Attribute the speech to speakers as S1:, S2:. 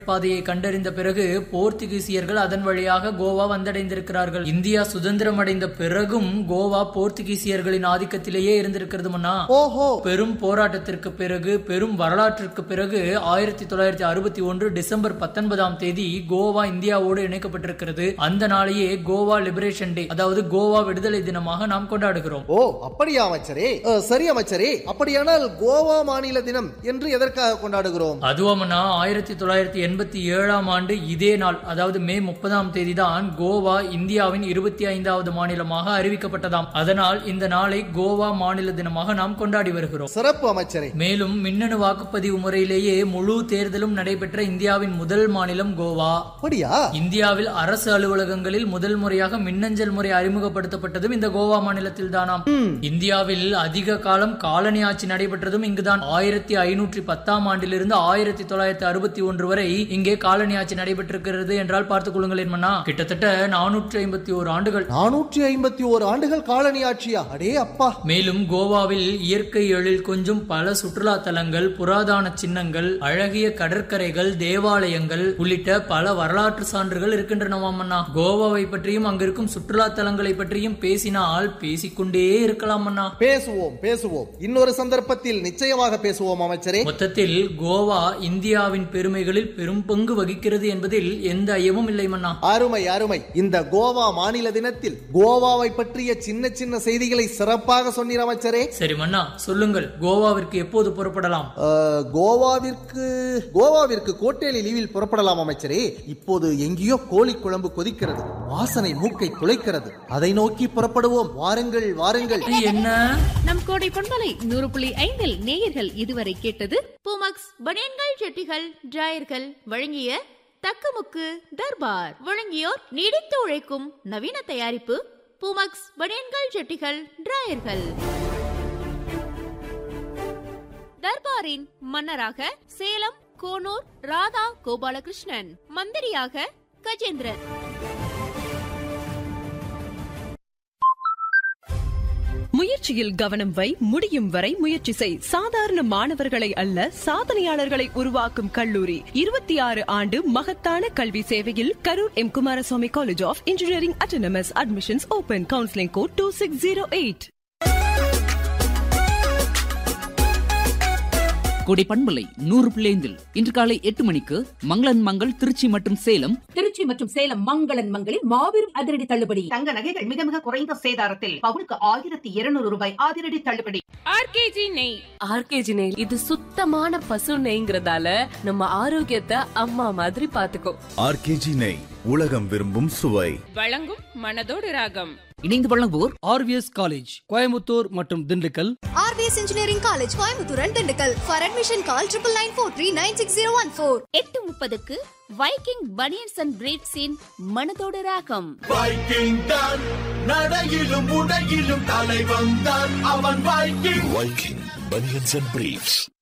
S1: பாதையை கண்டறிந்த பிறகு போர்த்துகீசியர்கள் அதன் வழியாக கோவா வந்தடைந்திருக்கிறார்கள் இந்தியா சுதந்திரம் அடைந்த பிறகும் கோவா போர்த்துகீசியர்களின் ஆதிக்கத்திலேயே இருந்திருக்கிறது மன்னா
S2: ஓஹோ
S1: பெரும் போராட்டத்திற்கு பிறகு பெரும் வரலாற்றிற்கு பிறகு ஆயிரத்தி தொள்ளாயிரத்தி அறுபத்தி ஒன்று டிசம்பர் பத்தொன்பதாம் தேதி கோவா இந்தியாவோடு இணைக்கப்பட்டிருக்கிறது அந்த நாளையே கோவா லிபரேஷன் டே அதாவது கோவா விடுதலை தினமாக நாம் கொண்டாடுகிறோம்
S2: ஓ அப்படியா அமைச்சரே அ, சரி அமைச்சரே அப்படியானால் கோவா மாநில தினம் என்று எதற்காக கொண்டாடுகிறோம்
S1: அதுவாமனா ஆயிரத்தி தொள்ளாயிரத்தி எண்பத்தி ஏழாம் ஆண்டு இதே நாள் அதாவது மே முப்பதாம் தேதி தான் கோவா இந்தியாவின் இருபத்தி ஐந்தாவது மாநிலமாக அறிவிக்கப்பட்டதாம் அதனால் இந்த நாளை கோவா மாநில தினமாக நாம் கொண்டாடி வருகிறோம்
S2: சிறப்பு அமைச்சரே
S1: மேலும் மின்னணு வாக்குப்பதிவு முறையிலேயே முழு தேர்தலும் நடைபெற்ற இந்தியாவின் முதல் மாநிலம் கோவா
S2: அப்படியா
S1: இந்தியாவில் அரசு அலுவலகங்களில் முதல் முறையாக மின்னஞ்சல் முறை அறிமுகப்படுத்தப்பட்டதும் இந்த கோவா மாநிலத்தில் தானாம் இந்தியாவில் அதிக காலம் காலனி ஆட்சி நடைபெற்றதும் இங்குதான் ஆயிரத்தி ஐநூற்றி பத்தாம் ஆண்டிலிருந்து ஆயிரத்தி தொள்ளாயிரத்தி அறுபத்தி ஒன்று வரை இங்கே காலனி ஆட்சி நடைபெற்றிருக்கிறது என்றால் பார்த்துக் கொள்ளுங்கள் மன்னா கிட்டத்தட்ட நானூற்றி ஐம்பத்தி ஓரு ஆண்டுகள்
S2: நானூற்றி ஐம்பத்தி ஓரு ஆண்டுகள் காலனி ஆட்சியா அடே அப்பா
S1: மேலும் கோவாவில் இயற்கை எழில் கொஞ்சம் பல சுற்றுலா தலங்கள் புராதன சின்னங்கள் அழகிய கடற்கரைகள் தேவாலயங்கள் உள்ளிட்ட பல வரலாற்று சான்றுகள் இருக்கின்றனவாமண்ணா கோவாவை பற்றியும் அங்கிருக்கும் சுற்றுலா தலங்களை பற்றியும் பேசினால் பேசிக்கொண்டே இருக்கலாம் அண்ணா
S2: பேசுவோம் பேசுவோம் இன்னொரு சந்தர்ப்பத்தில் நிச்சயமாக பேசுவோம் அமைச்சரே
S1: மொத்தத்தில் கோவா இந்தியாவின் பெருமைகளில் பெரும் பங்கு வகிக்கிறது என்பதில் எந்த ஐயமும் இல்லை மன்னா
S2: அருமை அருமை இந்த கோவா மாநில தினத்தில் கோவாவை பற்றிய சின்ன சின்ன செய்திகளை சிறப்பாக சொன்னீர் அமைச்சரே
S1: சரி மன்னா சொல்லுங்கள் கோவாவிற்கு எப்போது புறப்படலாம்
S2: அ, கோவாவிற்கு கோவாவிற்கு கோட்டேலி லீவில் புறப்படலாம் அமைச்சரே இப்போது எங்கேயோ கோழி குழம்பு கொதிக்கிறது வாசனை மூக்கை துளைக்கிறது அதை நோக்கி புறப்படுவோம் வாருங்கள் வாருங்கள்
S1: இது என்ன
S3: நம் கோடை பொன்மலை நூறு புள்ளி ஐந்தில் நேயர்கள் இதுவரை கேட்டது
S4: பூமக்ஸ் பனியன்கள் செட்டிகள் டிராயர்கள் வழங்கிய தக்கமுக்கு தர்பார் வழங்கியோர் நீடித்து உழைக்கும் நவீன தயாரிப்பு பூமக்ஸ் பனியன்கள் செட்டிகள் டிராயர்கள் தர்பாரின் மன்னராக சேலம் கோனூர் ராதா கோபாலகிருஷ்ணன் மந்திரியாக கஜேந்திரன்
S5: முயற்சியில் கவனம் வை முடியும் வரை முயற்சி செய் சாதாரண மாணவர்களை அல்ல சாதனையாளர்களை உருவாக்கும் கல்லூரி இருபத்தி ஆறு ஆண்டு மகத்தான கல்வி சேவையில் Karur M Kumaraswamy college of engineering autonomous admissions open counselling code two six zero eight
S6: கொடை பண்பலை நூறு பிள்ளைந்தில் இன்று காலை எட்டு மணிக்கு மங்களன் மங்கள் திருச்சி மற்றும் சேலம்
S7: திருச்சி மற்றும் சேலம் மங்களன் மங்களில் மாபெரும் அதிரடி தள்ளுபடி
S8: தங்க நகைகள் மிக மிக குறைந்த சேதாரத்தில் பவுனுக்கு ஆயிரத்தி இருநூறு ரூபாய் அதிரடி தள்ளுபடி
S3: ஆர்கேஜி நெய்
S9: ஆர்கேஜி நெய் இது சுத்தமான பசு நெய்ங்கிறதால நம்ம ஆரோக்கியத்தை அம்மா மாதிரி பாத்துக்கோ
S10: ஆர்கேஜி நெய் உலகம் விரும்பும் சுவை
S3: வழங்கும் மனதோடு ராகம்
S6: இணைந்து வழங்குவோர்
S11: ஆர்விஎஸ் காலேஜ் கோயம்புத்தூர் மற்றும் Dindigul
S12: RVS engineering college Coimbatore and Dindigul for admission call triple nine four three nine six zero one four
S4: எட்டு முப்பதுக்கு வைக்கிங் பனியன்ஸ் அண்ட் பிரீட்ஸின் மனதோடு ராகம்
S13: வைக்கிங் தான் நடையிலும் உடையிலும் தலைவன் தான் அவன் Viking
S10: Viking banians and briefs